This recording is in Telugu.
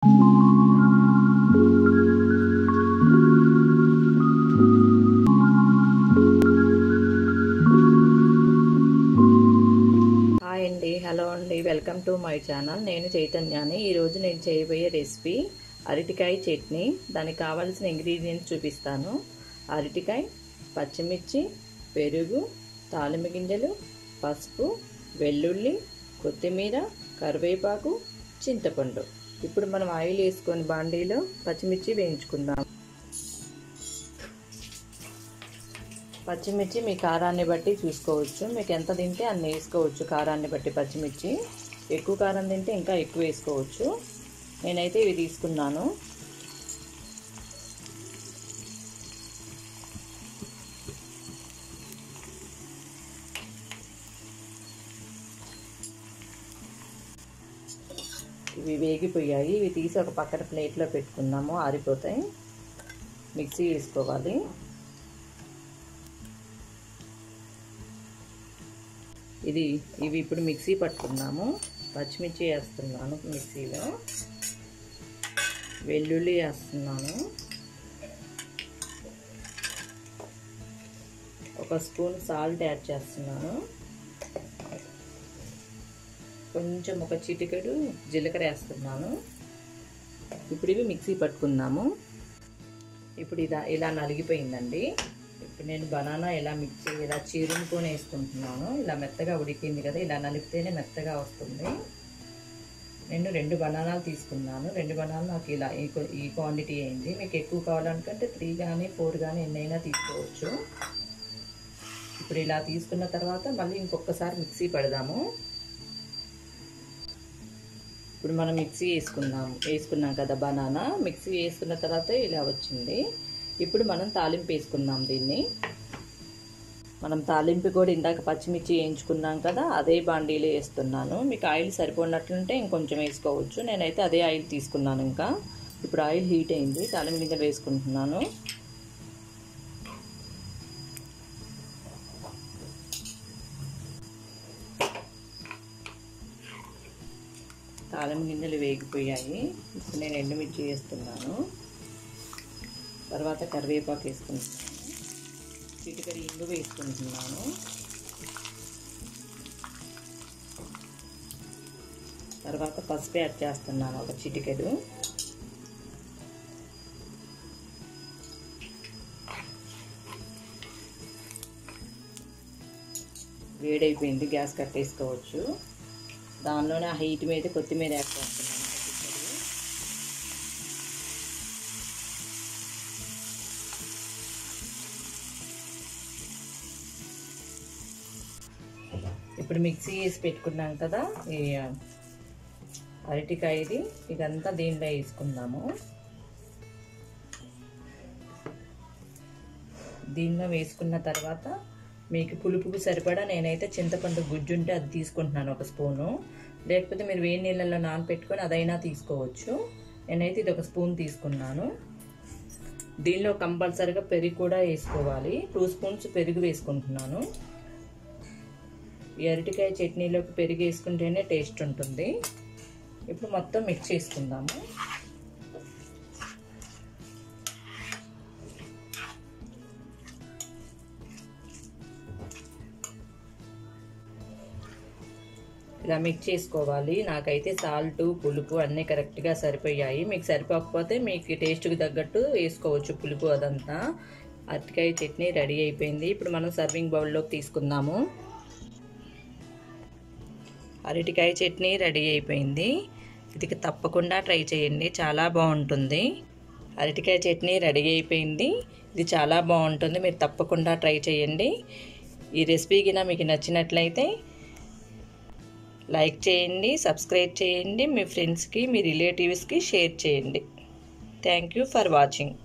హాయ్ అండి హలో అండి వెల్కమ్ టు మై ఛానల్ నేను చైతన్యాని ఈరోజు నేను చేయబోయే రెసిపీ అరటికాయ చట్నీ దానికి కావాల్సిన ఇంగ్రీడియంట్స్ చూపిస్తాను అరటికాయ పచ్చిమిర్చి పెరుగు తాలింపు గింజలు పసుపు వెల్లుల్లి కొత్తిమీర కరివేపాకు చింతపండు ఇప్పుడు మనం ఆయిల్ వేసుకొని బాండీలో పచ్చిమిర్చి వేయించుకుందాం పచ్చిమిర్చి మీ కారాన్ని బట్టి చూసుకోవచ్చు మీకు ఎంత తింటే అన్ని వేసుకోవచ్చు కారాన్ని బట్టి పచ్చిమిర్చి ఎక్కువ కారం తింటే ఇంకా ఎక్కువ వేసుకోవచ్చు నేనైతే ఇవి తీసుకున్నాను ఇవి వేగిపోయాయి ఇవి తీసి ఒక పక్కన ప్లేట్లో పెట్టుకుందాము ఆరిపోతాయి మిక్సీ వేసుకోవాలి ఇది ఇవి ఇప్పుడు మిక్సీ పట్టుకున్నాము పచ్చిమిర్చి వేస్తున్నాను మిక్సీలో వెల్లుల్లి వేస్తున్నాను ఒక స్పూన్ సాల్ట్ యాడ్ చేస్తున్నాను కొంచెం ఒక చిటికెడు జీలకర్ర వేస్తున్నాను ఇప్పుడు ఇవి మిక్సీ పట్టుకుందాము ఇప్పుడు ఇలా ఇలా నలిగిపోయిందండి ఇప్పుడు నేను బనానా ఇలా మిక్సీ ఇలా చీరుముకొని వేసుకుంటున్నాను ఇలా మెత్తగా ఉడికింది కదా ఇలా నలిపితేనే మెత్తగా వస్తుంది నేను రెండు బనానాలు తీసుకున్నాను రెండు బనానాలు నాకు ఇలా ఈ క్వాంటిటీ అయింది మీకు ఎక్కువ కావాలనుకుంటే త్రీ కానీ ఫోర్ కానీ ఎన్నైనా తీసుకోవచ్చు ఇప్పుడు ఇలా తీసుకున్న తర్వాత మళ్ళీ ఇంకొకసారి మిక్సీ పెడదాము ఇప్పుడు మనం మిక్సీ వేసుకున్నాము వేసుకున్నాం కదా బనానా మిక్సీ వేసుకున్న తర్వాత ఇలా వచ్చింది ఇప్పుడు మనం తాలింపు వేసుకుందాం దీన్ని మనం తాలింపు కూడా ఇందాక పచ్చిమిర్చి వేయించుకున్నాం కదా అదే బాండీలో వేస్తున్నాను మీకు ఆయిల్ సరిపోయినట్లుంటే ఇంకొంచెం వేసుకోవచ్చు నేనైతే అదే ఆయిల్ తీసుకున్నాను ఇంకా ఇప్పుడు ఆయిల్ హీట్ అయింది తాలింపు గింజలు వేసుకుంటున్నాను తాలింపు గింజలు వేగిపోయాయి ఇప్పుడు నేను ఎండుమిర్చి వేస్తున్నాను తర్వాత కరివేపాకు వేసుకుంటున్నాను చిటికరి ఇంగు వేసుకుంటున్నాను తర్వాత పసుపు యాడ్ చేస్తున్నాను ఒక చిటికెడు వేడైపోయింది గ్యాస్ కట్టేసుకోవచ్చు దానిలోనే ఆ హీట్ మీద కొత్తిమీర యాడ్ చేస్తున్నాను ఇప్పుడు మిక్సీ వేసి పెట్టుకున్నాం కదా ఈ అరటికాయది ఇదంతా దీనిలో వేసుకుందాము దీనిలో వేసుకున్న తర్వాత మీకు పులుపుకు సరిపడా నేనైతే చింతపండు గుజ్జు ఉంటే అది తీసుకుంటున్నాను ఒక స్పూను లేకపోతే మీరు వేడి నీళ్ళల్లో నానపెట్టుకొని అదైనా తీసుకోవచ్చు నేనైతే ఇది ఒక స్పూన్ తీసుకున్నాను దీనిలో కంపల్సరిగా పెరుగు కూడా వేసుకోవాలి టూ స్పూన్స్ పెరుగు వేసుకుంటున్నాను ఈ అరటికాయ చట్నీలోకి పెరుగు వేసుకుంటేనే టేస్ట్ ఉంటుంది ఇప్పుడు మొత్తం మిక్స్ చేసుకుందాము ఇలా మిక్స్ చేసుకోవాలి నాకైతే సాల్ట్ పులుపు అన్నీ కరెక్ట్గా సరిపోయాయి మీకు సరిపోకపోతే మీకు టేస్ట్కి తగ్గట్టు వేసుకోవచ్చు పులుపు అదంతా అరటికాయ చట్నీ రెడీ అయిపోయింది ఇప్పుడు మనం సర్వింగ్ బౌల్లోకి తీసుకుందాము అరటికాయ చట్నీ రెడీ అయిపోయింది ఇది తప్పకుండా ట్రై చేయండి చాలా బాగుంటుంది అరటికాయ చట్నీ రెడీ అయిపోయింది ఇది చాలా బాగుంటుంది మీరు తప్పకుండా ట్రై చేయండి ఈ రెసిపీ కింద మీకు నచ్చినట్లయితే లైక్ చేయండి సబ్స్క్రైబ్ చేయండి మీ ఫ్రెండ్స్కి మీ రిలేటివ్స్కి షేర్ చేయండి థ్యాంక్ యూ ఫర్ వాచింగ్